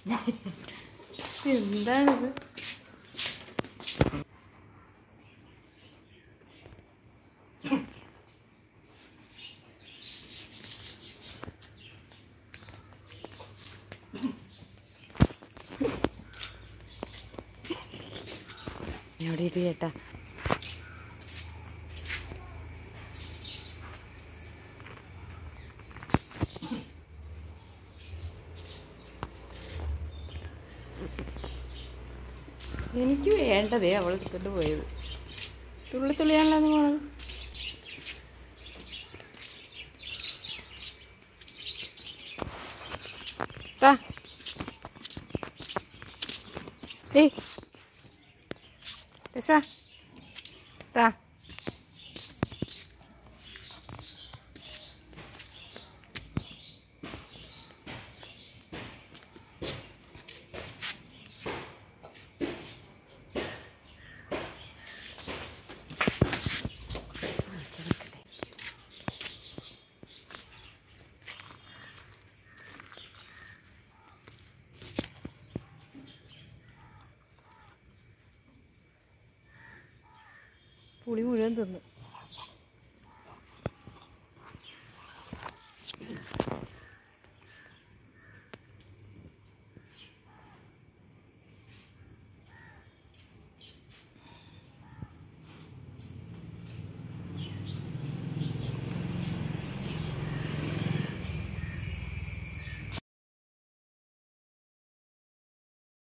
എന്താണിത് എവിടെ ഇട്ട് ചേട്ടാ എനിക്ക് വേണ്ടതേ അവൾ എടുത്തിട്ട് പോയത് തുള്ളി തുള്ളിയാണല്ലോ അത് പോണത് താ ഏയ് ടെസാ താ പുളി മുഴുവൻ തിന്നു